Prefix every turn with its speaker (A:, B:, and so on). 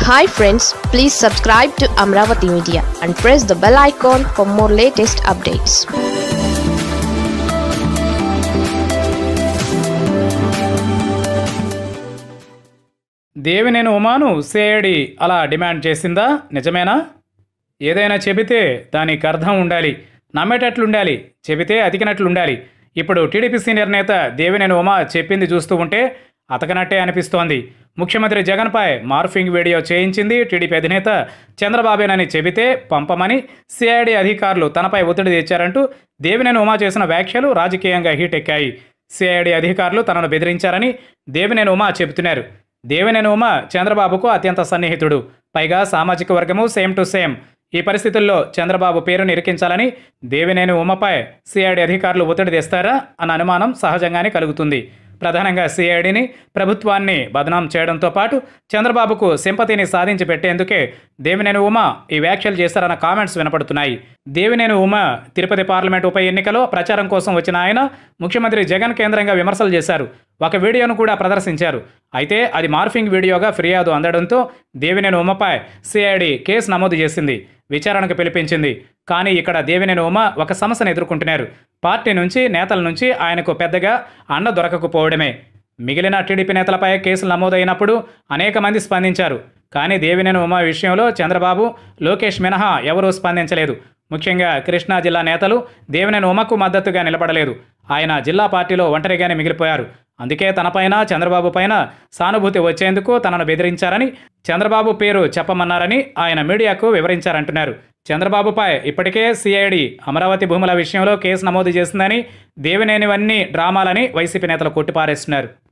A: hi friends please subscribe to Amaravati media and press the bell icon for more latest updates
B: Devineni ఉమాను సేడి అలా demand చేసిందా నిజమేనా ఏదైనా చెబితే దానికి అర్థం ఉండాలి నమ్మేటట్లుండాలి చెబితే అతికినట్లుండాలి ఇప్పుడు టీడీపీ సీనియర్ నేత దేవినేని ఉమా చెప్పింది చూస్తూ ఉంటే అతకనట్టే అనిపిస్తోంది ముఖ్యమంత్రి జగన్పై మార్ఫింగ్ వీడియో చేయించింది టీడీపీ అధినేత చంద్రబాబేనని చెబితే పంపమని సిఐడి అధికారులు తనపై ఒత్తిడి తెచ్చారంటూ దేవినేని ఉమా చేసిన వ్యాఖ్యలు రాజకీయంగా హీట్ ఎక్కాయి సిఐడి అధికారులు తనను బెదిరించారని దేవినేని ఉమా చెబుతున్నారు దేవినేని ఉమ చంద్రబాబుకు అత్యంత సన్నిహితుడు పైగా సామాజిక వర్గము సేమ్ టు సేమ్ ఈ పరిస్థితుల్లో చంద్రబాబు పేరును ఇరికించాలని దేవినేని ఉమపై సిఐడి అధికారులు ఒత్తిడి తెస్తారా అన్న అనుమానం సహజంగానే కలుగుతుంది ప్రధానంగా సిఐడిని ప్రభుత్వాన్ని బదనాం చేయడంతో పాటు చంద్రబాబుకు సింపతిని సాధించి పెట్టేందుకే దేవినేని ఉమ ఈ వ్యాఖ్యలు చేశారన్న కామెంట్స్ వినపడుతున్నాయి దేవినేని ఉమ తిరుపతి పార్లమెంట్ ఉప ఎన్నికలో ప్రచారం కోసం వచ్చిన ఆయన ముఖ్యమంత్రి జగన్ కేంద్రంగా విమర్శలు చేశారు ఒక వీడియోను కూడా ప్రదర్శించారు అయితే అది మార్ఫింగ్ వీడియోగా ఫిర్యాదు అందడంతో దేవినేని ఉమపై సిఐడి కేసు నమోదు చేసింది విచారణకు పిలిపించింది కానీ ఇక్కడ దేవినేని ఉమ ఒక సమస్యను ఎదుర్కొంటున్నారు పార్టీ నుంచి నేతల నుంచి ఆయనకు పెద్దగా అండ దొరకకపోవడమే మిగిలిన టీడీపీ నేతలపై కేసులు నమోదైనప్పుడు అనేక మంది స్పందించారు కానీ దేవినేని ఉమ విషయంలో చంద్రబాబు లోకేష్ మినహా ఎవరూ స్పందించలేదు ముఖ్యంగా కృష్ణా జిల్లా నేతలు దేవినేని ఉమకు మద్దతుగా నిలబడలేదు ఆయన జిల్లా పార్టీలో ఒంటరిగానే మిగిలిపోయారు అందుకే తనపైన చంద్రబాబు పైన సానుభూతి వచ్చేందుకు తనను బెదిరించారని చంద్రబాబు పేరు చెప్పమన్నారని ఆయన మీడియాకు వివరించారంటున్నారు చంద్రబాబుపై ఇప్పటికే సిఐడి అమరావతి భూముల విషయంలో కేసు నమోదు చేసిందని దేవినేనివన్నీ డ్రామాలని వైసీపీ నేతలు కొట్టిపారేస్తున్నారు